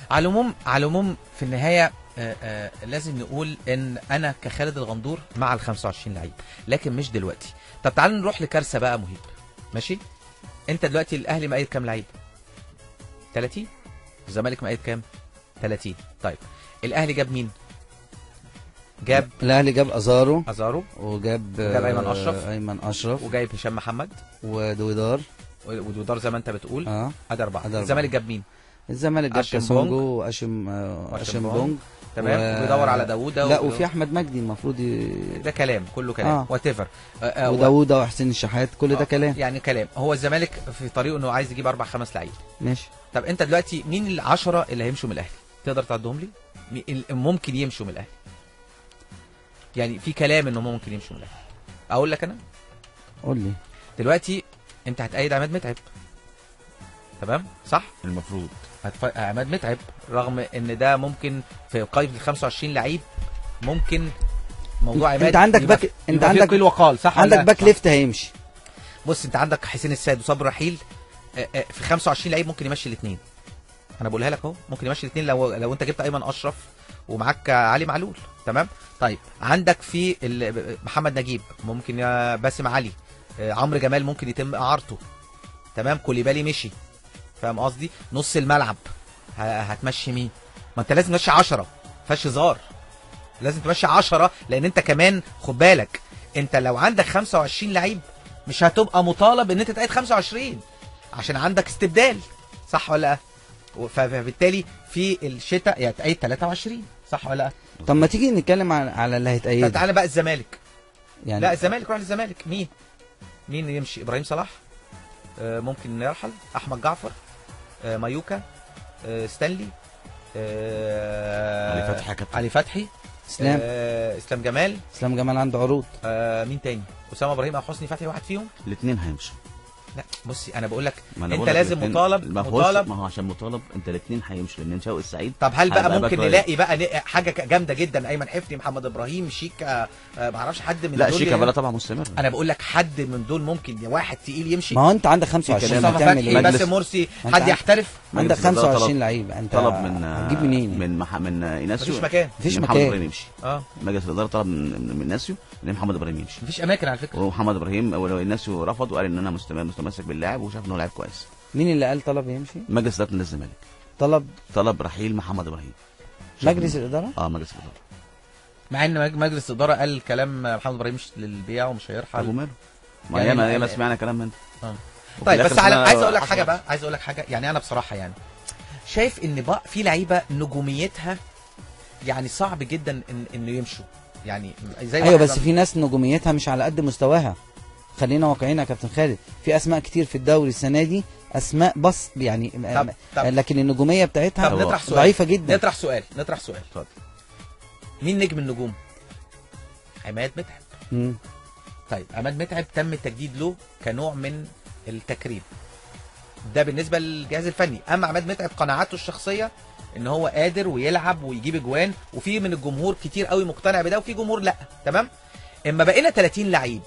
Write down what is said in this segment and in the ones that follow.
على العموم على العموم في النهايه آه آه لازم نقول ان انا كخالد الغندور مع ال 25 لعيب لكن مش دلوقتي طب تعالوا نروح لكارثه بقى مهيب ماشي انت دلوقتي الاهلي مقيد كام لعيب 30 الزمالك مقيد كام 30 طيب الاهلي جاب مين جاب الاهلي جاب ازارو ازارو وجاب وجاب أيمن آه، أشرف. ايمن اشرف وجايب هشام محمد ودويدار ودودار زي ما انت بتقول اه ادي اربعه أدي أربعة. الزمالك جاب مين الزمالك جاب أشم كاسونجو بونج. واشم آه، وأشم اشم بونج. بونج تمام و- وبيدور على داوودة لا و- وفي احمد مجدي المفروض ي... ده كلام كله كلام آه. وات ايفر وداوودة وحسين الشحات كل ده كلام يعني كلام هو الزمالك في طريقه انه عايز يجيب اربع خمس لعيبه ماشي طب انت دلوقتي مين العشرة اللي هيمشوا من الاهلي تقدر تعدهم لي مين اللي ممكن يمشوا من الاهلي يعني في كلام انه ممكن يمشوا من الاهلي اقول لك انا قول لي دلوقتي انت هتأيد عماد متعب تمام صح المفروض هتف... عماد متعب رغم ان ده ممكن في قائمه ال 25 لعيب ممكن موضوع انت عماد عندك يبقى- باك انت يبقى فيه عندك قيل وقال صح ولا عندك لا؟ باك ليفت هيمشي بص انت عندك حسين السيد وصبري رحيل آه، آه، في 25 لعيب ممكن يمشي الاثنين انا بقولها لك اهو ممكن يمشي الاثنين لو لو انت جبت ايمن اشرف ومعاك علي معلول تمام طيب عندك في ال- محمد نجيب ممكن يا باسم علي آه، عمرو جمال ممكن يتم اعارته تمام كوليبالي مشي فاهم قصدي نص الملعب ه- هتمشي مين ما انت لازم تمشي 10 فيهاش هزار لازم تمشي 10 لان انت كمان خد بالك انت لو عندك 25 لعيب مش هتبقى مطالب ان انت تقعد 25 عشان عندك استبدال صح ولا لا و- ف- فبالتالي في الشتاء يعني تقعد 23 صح ولا لا طب ما تيجي نتكلم على على اللي طب هيتأيد تعالى بقى الزمالك يعني لا الزمالك روح للزمالك مين مين يمشي ابراهيم صلاح آه ممكن يرحل احمد جعفر آه مايوكا آه ستانلي آه علي فتحي يا كابتن. علي فتحي اسلام آه اسلام جمال اسلام جمال عنده عروض آه مين تاني اسامه ابراهيم او حسني فتحي واحد فيهم الاثنين هيمشوا لا بصي انا بقول لك ما أنا انت بقول لك لازم الاتنين- مطالب ما هوش مطالب ما هو عشان مطالب انت الاثنين هيمشوا لان شوقي السعيد طب هل بقى هيبقى ممكن باك رايت. نلاقي بقى ن- حاجه ك- جامده جدا ايمن حفني محمد ابراهيم شيكا آه ما اعرفش حد من لا دول شيكا ي- بلا طبعا مستمر انا بقول لك حد من دول ممكن واحد تقيل يمشي ما هو انت عندك 25 كلام. مصطفى هتعمل فتحي ايه مجلس- باسم مرسي ما انت حد عندك- يحترف عندك مجلس الإدارة 25 طلب- لعيب انت طلب من هتجيب منين من مح... من ايناسيو مفيش مكان مفيش إن محمد مكان. ابراهيم يمشي اه مجلس الاداره طلب من من ايناسيو ان محمد ابراهيم يمشي مفيش اماكن على فكره ومحمد ابراهيم ولو ايناسيو رفض وقال ان انا مستمر متمسك باللاعب وشاف ان هو لاعب كويس مين اللي قال طلب يمشي مجلس اداره نادي الزمالك طلب طلب رحيل محمد ابراهيم شاف مجلس إن- الاداره اه مجلس الاداره مع ان مج- مجلس الاداره قال كلام محمد ابراهيم مش للبيع ومش طب هيرحل وماله ما يعني ياما ال- ياما ال- سمعنا كلام من ده آه. وفي طيب الآخر بس على سمعنا عايز اقول لك حصل حاجه بقى عايز اقول لك حاجه يعني انا بصراحه يعني شايف ان بقى في لعيبه نجوميتها يعني صعب جدا إن انه يمشوا يعني زي ايوه واحد بس في ناس نجوميتها مش على قد مستواها خلينا واقعيين يا كابتن خالد في اسماء كتير في الدوري السنه دي اسماء بس يعني طب طب لكن النجوميه بتاعتها طب نطرح سؤال ضعيفه جدا نطرح سؤال نطرح سؤال اتفضل مين نجم النجوم؟ عماد متعب مم. طيب عماد متعب تم التجديد له كنوع من التكريم ده بالنسبه للجهاز الفني اما عماد متعب قناعاته الشخصيه ان هو قادر ويلعب ويجيب اجوان وفي من الجمهور كتير قوي مقتنع بده وفي جمهور لا تمام اما بقينا 30 لعيب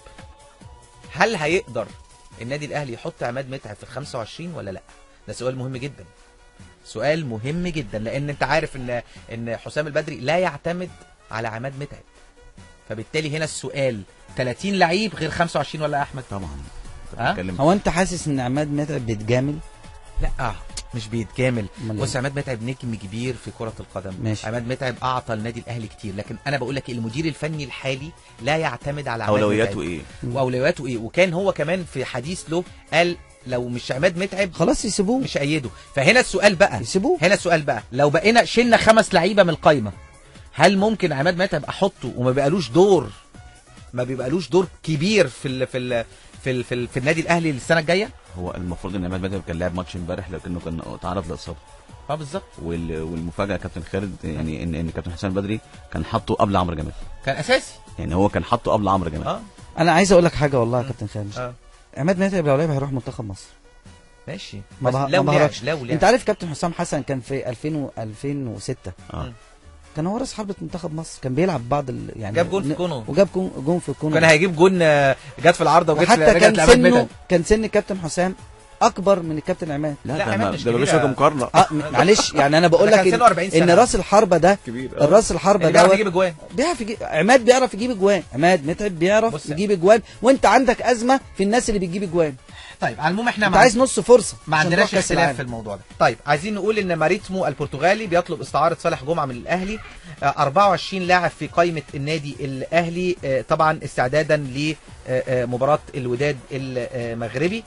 هل هيقدر النادي الاهلي يحط عماد متعب في ال 25 ولا لا ده سؤال مهم جدا سؤال مهم جدا لان انت عارف ان ان حسام البدري لا يعتمد على عماد متعب فبالتالي هنا السؤال 30 لعيب غير 25 ولا يا احمد طبعا انت ها؟ بتتكلم هو انت حاسس ان عماد متعب بيتجامل لا آه مش بيتكامل أمال بص إيه؟ عماد متعب نجم كبير في كرة القدم ماشي. عماد متعب أعطى النادي الأهلي كتير لكن أنا بقول لك المدير الفني الحالي لا يعتمد على عماد اولوياته متعب. ايه وأولوياته إيه وكان هو كمان في حديث له قال لو مش عماد متعب خلاص يسيبوه مش أيده فهنا السؤال بقى يسيبوه هنا السؤال بقى لو بقينا شلنا خمس لعيبة من القايمة هل ممكن عماد متعب أحطه وما بقالوش دور ما بيبقالوش دور كبير في ال في ال في ال في, ال في النادي الأهلي السنة الجاية هو المفروض ان عماد متعب كان لاعب ماتش امبارح لكنه كان تعرض لاصابه اه بالظبط وال- والمفاجاه يا كابتن خالد يعني ان ان كابتن حسام البدري كان حاطه قبل عمرو جمال كان أساسي يعني هو كان حاطه قبل عمرو جمال اه انا عايز اقول لك حاجه والله يا كابتن خالد اه عماد متعب لو لعب هيروح منتخب مصر ماشي ما بس بها- لو ما لعب بهرجش. لو لعب انت عارف كابتن حسام حسن كان في 2000 و 2006 اه كان هو راس حربة منتخب مصر كان بيلعب بعض ال... يعني جاب جون في ن- كونو وجاب جون, جون في كونو كان هيجيب جون آه، جت في العارضه وجت في وحتى رجعت كان لعماد سنه متعب. كان سن الكابتن حسام اكبر من الكابتن عماد لا، لا ده عماد ما- مش ده ملوش كبيرة. وجه مقارنه اه م- معلش يعني انا بقول ده لك كان سنه 40 ان, إن سنة. راس الحربه ده كبير آه. الراس الحربه اللي بيعرف ده يجيب اجوان بيعرف يجيب عماد بيعرف يجيب اجوان عماد متعب بيعرف بص- يجيب اجوان وانت عندك ازمه في الناس اللي بتجيب اجوان طيب على المهم احنا انت مع- عايز نص فرصه ما عشان عندناش تروح كأس اختلاف العالم. في الموضوع ده طيب عايزين نقول ان ماريتمو البرتغالي بيطلب استعاره صالح جمعه من الاهلي آه، 24 لاعب في قائمه النادي الاهلي آه، طبعا استعدادا لمباراه الوداد المغربي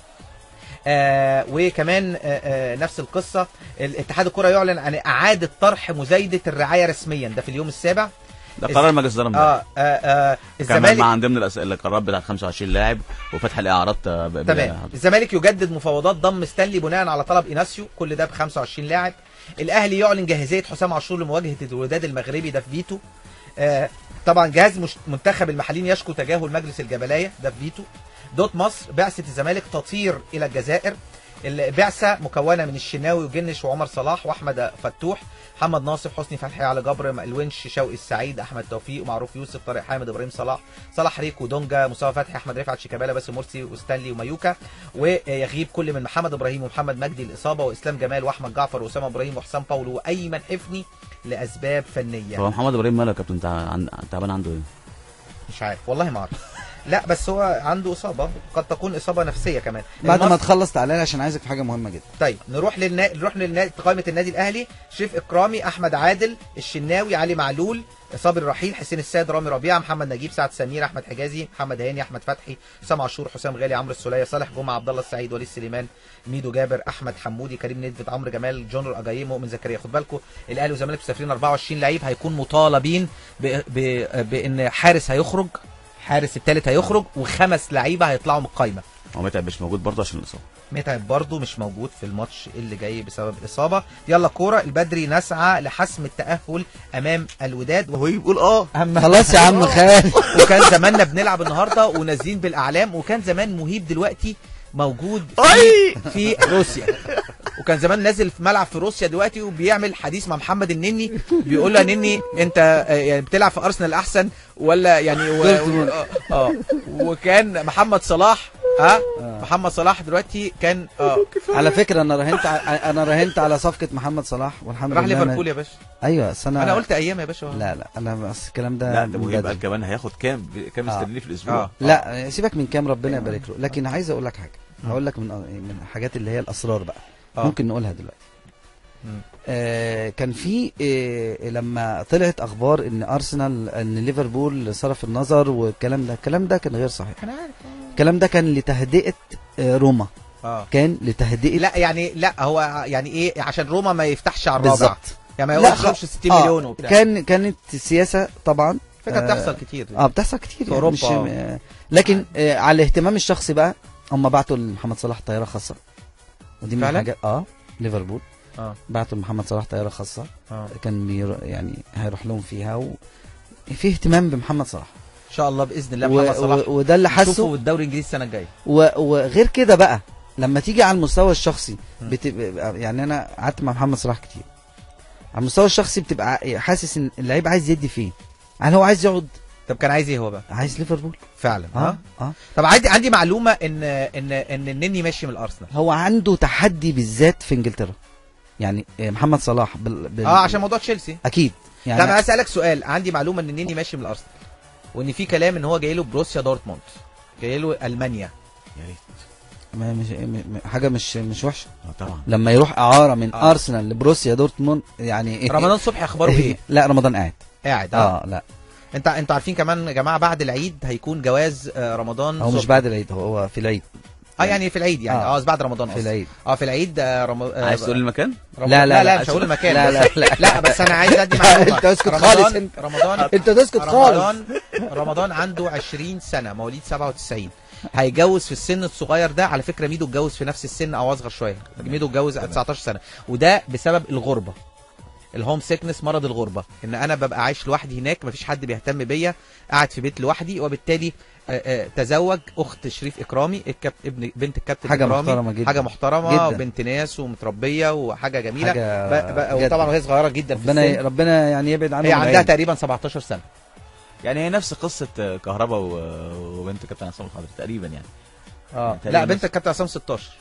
آه وكمان آه آه نفس القصه الاتحاد الكره يعلن عن اعاده طرح مزايده الرعايه رسميا ده في اليوم السابع ده قرار مجلس الاداره امبارح. اه, آه, آه كمان الزمالك مع ضمن الأس- القرارات بتاعت 25 لاعب وفتح الاعارات آه، ب- ب- تمام الزمالك يجدد مفاوضات ضم ستانلي بناء على طلب ايناسيو كل ده ب 25 لاعب الاهلي يعلن جاهزيه حسام عاشور لمواجهه الوداد المغربي ده في فيتو آه طبعا جهاز مش منتخب المحليين يشكو تجاهل مجلس الجبليه ده في فيتو دوت مصر بعثه الزمالك تطير الى الجزائر البعثه مكونه من الشناوي وجنش وعمر صلاح واحمد فتوح محمد ناصر حسني فتحي على جبر الونش شوقي السعيد احمد توفيق معروف يوسف طارق حامد ابراهيم صلاح صلاح ريكو دونجا مصطفى فتحي احمد رفعت شيكابالا باسم مرسي وستانلي ومايوكا ويغيب كل من محمد ابراهيم ومحمد مجدي الاصابه واسلام جمال واحمد جعفر واسامه ابراهيم وحسام باولو وايمن حفني لاسباب فنيه هو محمد ابراهيم ماله يا كابتن تع- عن- تعبان عنده ايه؟ مش عارف والله ما اعرف لا بس هو عنده اصابه قد تكون اصابه نفسيه كمان بعد ما المصري- تخلص تعالى لي عشان عايزك في حاجه مهمه جدا طيب نروح للنا... نروح للنادي قائمه النادي الاهلي شريف اكرامي احمد عادل الشناوي علي معلول صابر رحيل حسين السيد رامي ربيعه محمد نجيب سعد سمير احمد حجازي محمد هاني احمد فتحي حسام عاشور حسام غالي عمرو السوليه صالح جمعه عبد الله السعيد وليد سليمان ميدو جابر احمد حمودي كريم ندفت عمرو جمال جونر اجاييه مؤمن زكريا خد بالكم الاهلي والزمالك مسافرين 24 لعيب هيكون مطالبين ب... ب... بان حارس هيخرج حارس الثالث هيخرج وخمس لعيبه هيطلعوا من القايمه هو متعب مش موجود برضه عشان الاصابه متعب برضه مش موجود في الماتش اللي جاي بسبب الاصابه يلا كوره البدري نسعى لحسم التاهل امام الوداد وهو يقول اه أما خلاص يا عم خال وكان زماننا بنلعب النهارده ونازلين بالاعلام وكان زمان مهيب دلوقتي موجود في, في روسيا وكان زمان نازل في ملعب في روسيا دلوقتي وبيعمل حديث مع محمد النني بيقول له يا نني انت آه، يعني بتلعب في ارسنال احسن ولا يعني و... و... اه آه. وكان محمد صلاح ها محمد صلاح دلوقتي كان اه على فكره انا راهنت ع- انا راهنت على صفقه محمد صلاح والحمد راح لله أنا- ليفربول يا باشا ايوه أصل انا انا قلت ايام يا باشا لا لا انا بس الكلام ده لا ده من مهم بدري. قال كمان هياخد كام كام آه. استرليني في الاسبوع آه. لا سيبك من كام ربنا يبارك له لكن عايز اقول لك حاجه هقول لك من من الحاجات اللي هي الاسرار بقى آه. ممكن نقولها دلوقتي مم. آه كان في آه لما طلعت اخبار ان ارسنال ان ليفربول صرف النظر والكلام ده الكلام ده كان غير صحيح انا عارف الكلام ده كان لتهدئه آه روما اه كان لتهدئه لا يعني لا هو يعني ايه عشان روما ما يفتحش على الرابع بالظبط يعني ما لا، يقولش 60 آه، مليون وبتاع كان كانت السياسه طبعا فكره آه، بتحصل كتير اه بتحصل كتير في يعني مش أوروبا. آه لكن آه على الاهتمام الشخصي بقى هم بعتوا لمحمد صلاح طياره خاصه ودي من فعلا؟ الحاجات اه ليفربول اه بعتوا لمحمد صلاح طياره خاصه اه كان بير... يعني هيروح لهم فيها و... في اهتمام بمحمد صلاح ان شاء الله باذن الله و... محمد صلاح و... وده اللي نشوفه حاسه في الدوري الانجليزي السنه الجايه و... وغير كده بقى لما تيجي على المستوى الشخصي م. بتبقى يعني انا قعدت مع محمد صلاح كتير على المستوى الشخصي بتبقى حاسس ان اللعيب عايز يدي فين هل هو عايز يقعد طب كان عايز ايه هو بقى عايز ليفربول فعلا اه اه اه طب عندي عندي معلومه ان ان ان النني ماشي من الارسنال هو عنده تحدي بالذات في انجلترا يعني آه، محمد صلاح بال... بال... اه عشان موضوع تشيلسي اكيد طب انا يعني اسالك سؤال عندي معلومه ان النني ماشي من الارسنال وان في كلام ان هو جاي له بروسيا دورتموند جاي له المانيا يا ريت ما مش م- م- حاجه مش مش وحشه اه طبعا لما يروح اعاره من آه. ارسنال لبروسيا دورتموند يعني إيه؟ رمضان صبحي اخباره ايه لا رمضان قاعد قاعد اه, اه لا انت انتوا عارفين كمان يا جماعه بعد العيد هيكون جواز آه رمضان هو مش صبحي. بعد العيد هو هو في العيد اه يعني في العيد يعني آه. اه بعد رمضان في قصدي. العيد اه في العيد آه رم... آه عايز تقول المكان؟ رمضان- لا، لا، لا لا لا. مش هقول المكان لا، بس- لا، لا. لا بس انا عايز ادي معلومه أنت اسكت رمضان خالص أنت. رمضان انت تسكت خالص رمضان رمضان عنده 20 سنه مواليد 97 هيجوز في السن الصغير ده على فكره ميدو اتجوز في نفس السن او اصغر شويه ميدو اتجوز 19 سنه وده بسبب الغربه الهوم سيكنس مرض الغربه ان انا ببقى عايش لوحدي هناك مفيش حد بيهتم بيا قاعد في بيت لوحدي وبالتالي آه، آه، تزوج اخت شريف اكرامي الكاب... ابن بنت الكابتن حاجة اكرامي محترمة جدا. حاجه محترمه جدا. وبنت ناس ومتربيه وحاجه جميله حاجة ب... ب... بجد. وطبعا وهي صغيره جدا في ربنا السن ربنا يعني يبعد عنه هي عندها تقريبا 17 سنه يعني هي نفس قصه آه، كهربا و- وبنت كابتن عصام الحضري تقريبا يعني اه تقريباً لا بنت نفس- الكابتن عصام 16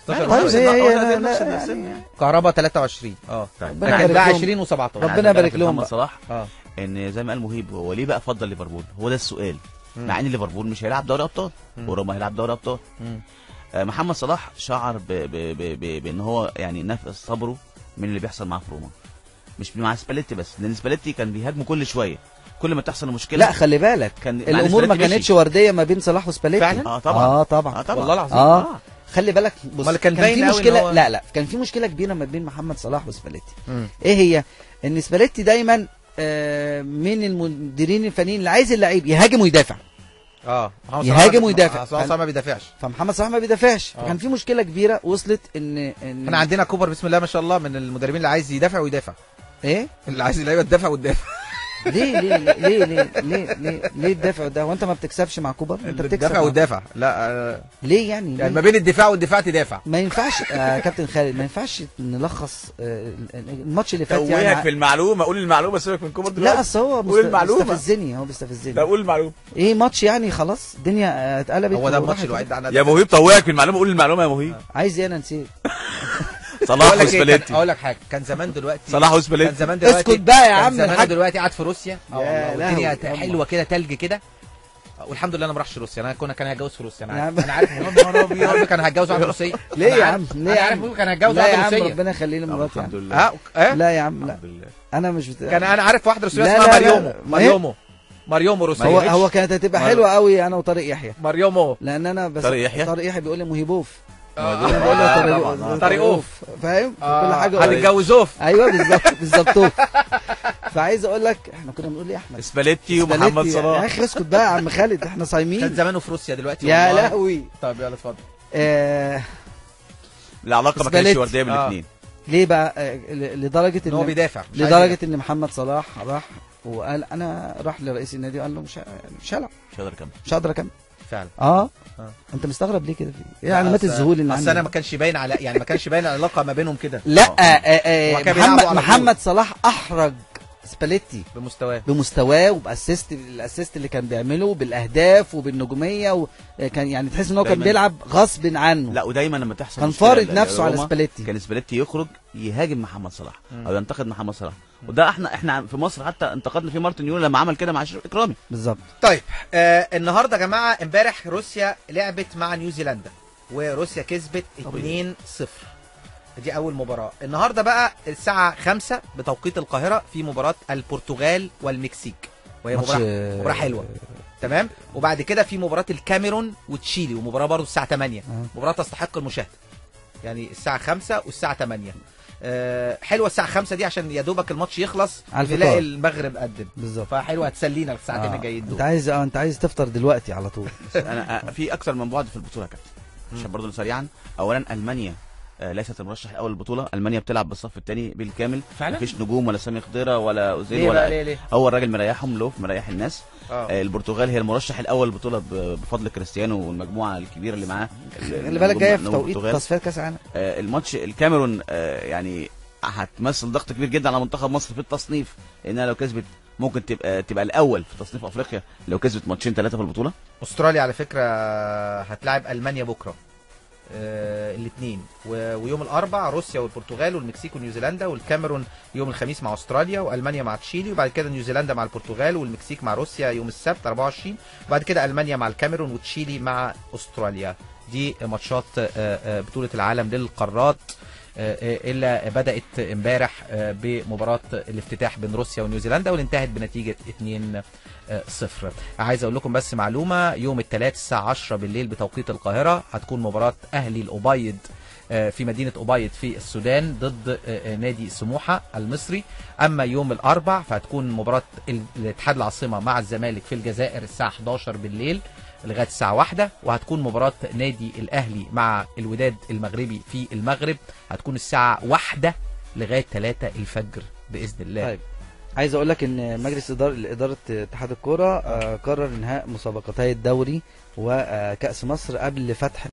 16 طيب ونص. هي هي هو لا ده لا نفس يعني السن يعني. كهربا 23 اه طيب ربنا لكن يبارك ده لهم. 20 و17 ربنا عندنا يبارك في لهم محمد بقى. صلاح اه ان زي ما قال مهيب هو ليه بقى فضل ليفربول هو ده السؤال مم. مع ان ليفربول مش هيلعب دوري ابطال مم. وروما هيلعب دوري ابطال مم. آه، محمد صلاح شعر ب... ب... ب... ب... بان هو يعني نفس صبره من اللي بيحصل معاه في روما مش مع سباليتي بس لان سباليتي كان بيهاجمه كل شويه كل ما تحصل مشكله لا خلي بالك كان مع الامور ما سباليتي كانتش مشي. ورديه ما بين صلاح وسباليتي فعلا؟ اه طبعا اه طبعا اه طبعا والله العظيم اه خلي بالك بص أمال كان كان باين في قوي إن مشكله هو- لا لا كان في مشكله كبيره ما بين محمد صلاح وسباليتي مم. ايه هي ان سباليتي دايما آه، من المديرين الفنيين اللي عايز اللعيب يهاجم ويدافع اه محمد يهاجم صلاح- ويدافع. محمد صلاح ما بيدافعش فمحمد صلاح ما بيدافعش آه. فكان في مشكله كبيره وصلت ان ان احنا عندنا كوبر بسم الله ما شاء الله من المدربين اللي عايز يدافع ويدافع ايه اللي عايز اللعيبه تدافع وتدافع ليه ليه ليه ليه ليه ليه ليه تدافع ده وانت ما بتكسبش مع كوبر انت بتكسب تدافع مع- وتدافع لا آه، ليه يعني, يعني ليه؟ ما بين الدفاع والدفاع تدافع ما ينفعش آه كابتن خالد ما ينفعش نلخص آه الماتش اللي فات توهك يعني في المعلومه قول المعلومه سيبك من كوبر لا دلوقتي اصل هو قول مست- المعلومة. بيستفزني هو بيستفزني لا قول المعلومه ايه ماتش يعني خلاص الدنيا آه، اتقلبت هو ده وراحت. الماتش الوحيد ده يا مهيب توهك في المعلومه قول المعلومه يا مهيب عايز ايه انا نسيت صلاح اقول لك إيه، كان- وسباليتي اقول لك حاجه كان زمان دلوقتي صلاح كان وسباليتي زمان دلوقتي اسكت بقى يا كان عم زمان الحاج. دلوقتي قاعد في روسيا اه يا والله والدنيا لهوي. حلوه كده تلج كده والحمد لله انا ما راحش روسيا انا كنا كان هتجوز في روسيا انا يا عارف عم. انا عارف مهيب كان هتجوز واحده روسيه ليه أنا يا عارف- عم ليه انا يا عارف عم مهيب كان هتجوز لا يا واحده عم روسيه ربنا يخليه لي مراتي الحمد يعني. لله اه اه لا يا عم لا الحمد لله انا مش بت... كان انا عارف واحده روسيه لا، اسمها لا، لا. مريومو ما هي- مريومو مريومو روسيه هو هو كانت هتبقى ما- حلوه قوي انا وطارق يحيى مريومو لان انا بس طارق يحيى؟ طارق يحيى بيقول لي مهيبوف آه، انا بقول له آه، طارق طبعاً، آه. طارق أوف. فاهم آه، كل حاجه هتتجوزوه ايوه بالظبط بالظبط أوف. فعايز اقول لك احنا كنا بنقول ايه يا احمد سباليتي ومحمد سباليتي. يا صلاح اخي اسكت بقى يا عم خالد احنا كان صايمين زمانه في روسيا دلوقتي يا والله. لهوي طب يلا اتفضل آه العلاقه ما كانتش سباليتي. ورديه بين آه. الاثنين ليه بقى آه ل- لدرجه ان هو ان بيدافع مش عايز لدرجه يدافع. ان محمد صلاح راح وقال انا راح لرئيس النادي وقال له مش ه- مش هلعب مش هقدر اكمل مش هقدر اكمل فعلا اه آه. انت مستغرب ليه كده في ايه لا، علامات أصل- الذهول اللي اصل عندك انا ما كانش باين على يعني ما كانش باين العلاقه ما بينهم كده لا آه. آه آه هما آه كانوا بيلعبوا محمد على محمد صلاح احرج سباليتي بمستواه بمستواه وباسيست الاسيست اللي كان بيعمله بالاهداف وبالنجوميه وكان يعني تحس ان هو كان دايماً. بيلعب غصب عنه لا ودايما لما تحصل كان مشكلة فارض ل- نفسه على لروما، سباليتي كان سباليتي يخرج يهاجم محمد صلاح مم. او ينتقد محمد صلاح وده احنا احنا في مصر حتى انتقدنا فيه مارتن يول لما عمل كده مع اشرف اكرامي بالظبط طيب آه النهارده يا جماعه امبارح روسيا لعبت مع نيوزيلندا وروسيا كسبت 2-0 دي اول مباراه النهارده بقى الساعه 5 بتوقيت القاهره في مباراه البرتغال والمكسيك وهي ماتش مباراه مباراه حلوه تمام وبعد كده في مباراه الكاميرون وتشيلي ومباراه برضه الساعه 8 آه. مباراه تستحق المشاهده يعني الساعه 5 والساعه 8 آه حلوه الساعه 5 دي عشان يا دوبك الماتش يخلص على الفطار. نلاقي المغرب قدم بالظبط فحلوه هتسلينا الساعتين آه. الجايين انت دول عايز اه انت عايز تفطر دلوقتي على طول انا آه، في اكثر من بعد في البطوله يا كابتن عشان برضه سريعا اولا المانيا آه، ليست المرشح الاول للبطوله المانيا بتلعب بالصف الثاني بالكامل فعلا؟ مفيش نجوم ولا سامي خضيره ولا اوزيل ليه بقى ولا ليه ليه هو الراجل مريحهم لوف مريح الناس اه آه، البرتغال هي المرشح الاول للبطوله ب- بفضل كريستيانو والمجموعه الكبيره اللي معاه خلي بالك جايه في توقيت تصفيات كاس العالم آه، الماتش الكاميرون آه، يعني هتمثل ضغط كبير جدا على منتخب مصر في التصنيف لانها لو كسبت ممكن تبقى تبقى الاول في تصنيف افريقيا لو كسبت ماتشين ثلاثه في البطوله استراليا على فكره هتلاعب المانيا بكره آه الاثنين ويوم الاربع روسيا والبرتغال والمكسيك ونيوزيلندا والكاميرون يوم الخميس مع استراليا والمانيا مع تشيلي وبعد كده نيوزيلندا مع البرتغال والمكسيك مع روسيا يوم السبت 24 وبعد كده المانيا مع الكاميرون وتشيلي مع استراليا دي ماتشات آه، آه، بطوله العالم للقارات آه، آه، الا بدات امبارح آه، بمباراه الافتتاح بين روسيا ونيوزيلندا واللي انتهت بنتيجه 2 آه، صفر عايز اقول لكم بس معلومه يوم الثلاث الساعه 10 بالليل بتوقيت القاهره هتكون مباراه اهلي الابيض آه، في مدينه ابيض في السودان ضد آه، آه، نادي سموحه المصري اما يوم الاربع فهتكون مباراه ال- الاتحاد العاصمه مع الزمالك في الجزائر الساعه 11 بالليل لغايه الساعه واحدة وهتكون مباراه نادي الاهلي مع الوداد المغربي في المغرب هتكون الساعه واحدة لغايه 3 الفجر باذن الله طيب عايز اقول لك ان مجلس اداره اداره اتحاد الكوره آه، قرر انهاء مسابقتي الدوري وكاس مصر قبل فتح